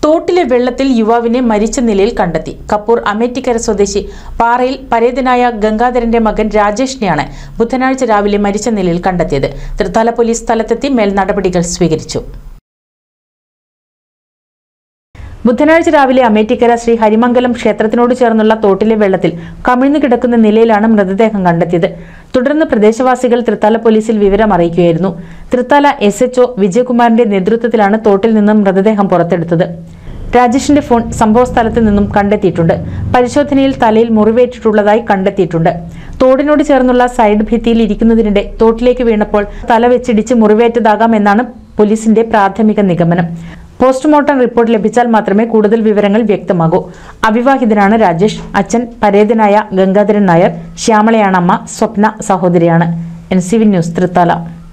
തോട്ടിലെ വെള്ളത്തിൽ യുവാവിനെ മരിച്ച നിലയിൽ കണ്ടെത്തി കപ്പൂർ അമേറ്റിക്കര സ്വദേശി പാറയിൽ പരേതനായ ഗംഗാധരന്റെ മകൻ രാജേഷിനെയാണ് ബുധനാഴ്ച രാവിലെ മരിച്ച നിലയിൽ കണ്ടെത്തിയത് തൃത്താല പോലീസ് സ്ഥലത്തെത്തി മേൽ നടപടികൾ സ്വീകരിച്ചു ബുധനാഴ്ച രാവിലെ അമേറ്റിക്കര ശ്രീ ഹരിമംഗലം ക്ഷേത്രത്തിനോട് ചേർന്നുള്ള തോട്ടിലെ വെള്ളത്തിൽ കമിഴ്ന്നു കിടക്കുന്ന നിലയിലാണ് മൃതദേഹം കണ്ടെത്തിയത് തുടർന്ന് പ്രദേശവാസികൾ തൃത്താല പോലീസിൽ വിവരം അറിയിക്കുകയായിരുന്നു തൃത്താല എസ് എച്ച്ഒ വിജയകുമാറിന്റെ നേതൃത്വത്തിലാണ് തോട്ടിൽ നിന്നും മൃതദേഹം പുറത്തെടുത്തത് രാജേഷിന്റെ ഫോൺ സംഭവസ്ഥലത്ത് നിന്നും കണ്ടെത്തിയിട്ടുണ്ട് പരിശോധനയിൽ തലയിൽ മുറിവേറ്റിട്ടുള്ളതായി കണ്ടെത്തിയിട്ടുണ്ട് തോടിനോട് ചേർന്നുള്ള സൈഡ് ഭിത്തിയിൽ ഇരിക്കുന്നതിനിടെ തോട്ടിലേക്ക് വീണപ്പോൾ തല വെച്ചിടിച്ച് മുറിവേറ്റതാകാം എന്നാണ് പോലീസിന്റെ പ്രാഥമിക നിഗമനം പോസ്റ്റ്മോർട്ടം റിപ്പോർട്ട് ലഭിച്ചാൽ മാത്രമേ കൂടുതൽ വിവരങ്ങൾ വ്യക്തമാകൂ അവിവാഹിതനാണ് രാജേഷ് അച്ഛൻ പരേതനായ ഗംഗാധരൻ നായർ ശ്യാമളയാണ് അമ്മ സ്വപ്ന സഹോദരിയാണ് N C V news Thrithala